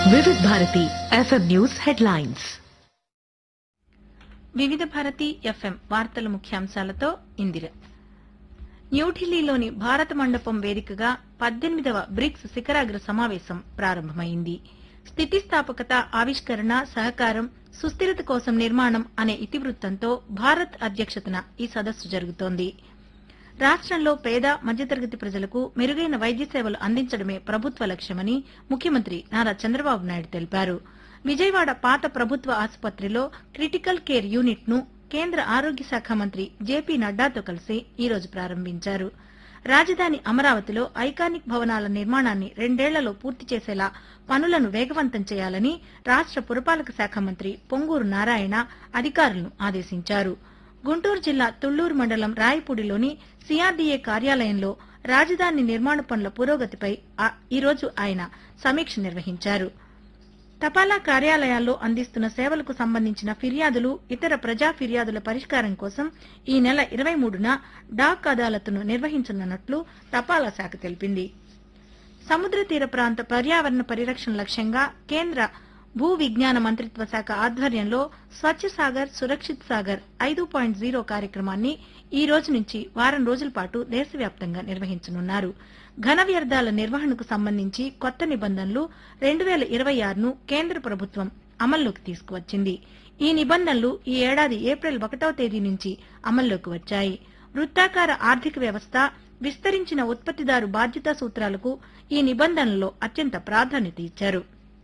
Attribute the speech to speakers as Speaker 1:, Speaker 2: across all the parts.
Speaker 1: వివిధ Bharati FM news headlines
Speaker 2: వివిధ Bharati FM వార్తల ముఖ్యాంశాలతో ఇందిర న్యూఢిల్లీలోని భారత మండపం వేదికగా పద్దెనిమిదవ బ్రిక్స్ శిఖరాగ్ర సమావేశం ప్రారంభమైంది స్థితిస్థాపకత ఆవిష్కరణ సహకారం సుస్థిరత కోసం నిర్మాణం అనే ఇతివృత్తంతో భారత్ అధ్యక్షతన ఈ సదస్సు జరుగుతోంది రాష్ట్రంలో పేద మధ్యతరగతి ప్రజలకు మెరుగైన వైద్య సేవలు అందించడమే ప్రభుత్వ లక్ష్యమని ముఖ్యమంత్రి నారా చంద్రబాబు నాయుడు తెలిపారు విజయవాడ పాత ప్రభుత్వ ఆసుపత్రిలో క్రిటికల్ కేర్ యూనిట్ ను కేంద్ర ఆరోగ్య శాఖ మంత్రి జేపీ నడ్డాతో కలిసి ఈ రోజు ప్రారంభించారు రాజధాని అమరావతిలో ఐకానిక్ భవనాల నిర్మాణాన్ని రెండేళ్లలో పూర్తి చేసేలా పనులను వేగవంతం చేయాలని రాష్ట పురపాలక శాఖ మంత్రి పొంగూరు నారాయణ అధికారులను ఆదేశించారు గుంటూరు జిల్లా తుళ్లూరు మండలం రాయపూడిలోని సిఆర్డీఏ కార్యాలయంలో రాజధాని నిర్మాణ పనుల పురోగతిపై ఆ- ఈ రోజు ఆయన సమీక్ష నిర్వహించారు తపాలా కార్యాలయాల్లో అందిస్తున్న సేవలకు సంబంధించిన ఫిర్యాదులు ఇతర ప్రజా ఫిర్యాదుల పరిష్కారం కోసం ఈ నెల ఇరవై మూడున డాక్ అదాలత్ను నిర్వహించనున్నట్లు తపాలా శాఖ తెలిపింది సముద్ర తీర ప్రాంత పర్యావరణ పరిరక్షణ లక్ష్యంగా కేంద్ర భూ విజ్ఞాన మంత్రిత్వ శాఖ ఆధ్వర్యంలో స్వచ్ఛ సాగర్ సురక్షిత్ సాగర్ ఐదు పాయింట్ జీరో కార్యక్రమాన్ని ఈ రోజు నుంచి వారం రోజుల పాటు దేశవ్యాప్తంగా నిర్వహించనున్నారు ఘన వ్యర్థాల నిర్వహణకు సంబంధించి కొత్త నిబంధనలు రెండు వేల ఇరవై ఆరును కేంద్ర ప్రభుత్వం అమల్లోకి తీసుకువచ్చింది ఈ నిబంధనలు ఈ ఏడాది ఏప్రిల్ ఒకటవ తేదీ నుంచి అమల్లోకి వచ్చాయి వృత్తాకార ఆర్థిక వ్యవస్థ విస్తరించిన ఉత్పత్తిదారు బాధ్యతా సూత్రాలకు ఈ నిబంధనల్లో అత్యంత ప్రాధాన్యత ఇచ్చారు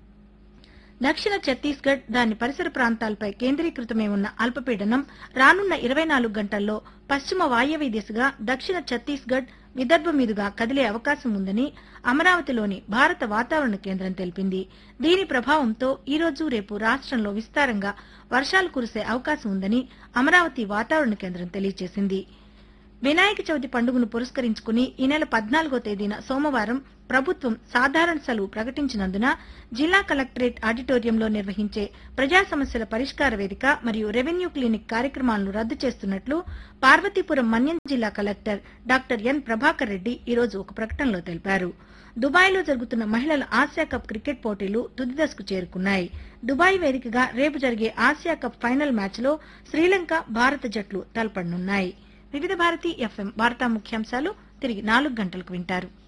Speaker 2: దక్షిణ ఛత్తీస్గఢ్ దాని పరిసర ప్రాంతాలపై కేంద్రీకృతమై ఉన్న అల్పపీడనం రానున్న ఇరవై నాలుగు గంటల్లో పశ్చిమ వాయవ్య దిశగా దక్షిణ ఛత్తీస్గఢ్ విదర్భ మీదుగా కదిలే అవకాశం ఉందని అమరావతిలోని భారత వాతావరణ కేంద్రం తెలిపింది దీని ప్రభావంతో ఈ రోజు రేపు రాష్ట్రంలో విస్తారంగా వర్షాలు కురిసే అవకాశం ఉందని అమరావతి వాతావరణ కేంద్రం తెలియజేసింది వినాయక చవితి పండుగను పురస్కరించుకుని ఈ నెల పద్నాలుగో తేదీన సోమవారం ప్రభుత్వం సాధారణ సెలవు ప్రకటించినందున జిల్లా కలెక్టరేట్ ఆడిటోరియంలో నిర్వహించే ప్రజా సమస్యల పరిష్కార వేదిక మరియు రెవెన్యూ క్లినిక్ కార్యక్రమాలను రద్దు చేస్తున్నట్లు పార్వతీపురం మన్యం జిల్లా collector doctor N Prabhakar Reddy ఈ రోజు ఒక ప్రకటనలో తెలిపారు దుబాయ్లో జరుగుతున్న మహిళల ఆసియా కప్ క్రికెట్ పోటీలు తుది దశకు చేరుకున్నాయి దుబాయ్ వేదికగా రేపు జరిగే ఆసియా కప్ ఫైనల్ మ్యాచ్లో శ్రీలంక భారత జట్లు తలపడనున్నాయి వివిధ భారతి ఎఫ్ఎం వార్తా ముఖ్యాంశాలు తిరిగి నాలుగు గంటలకు వింటారు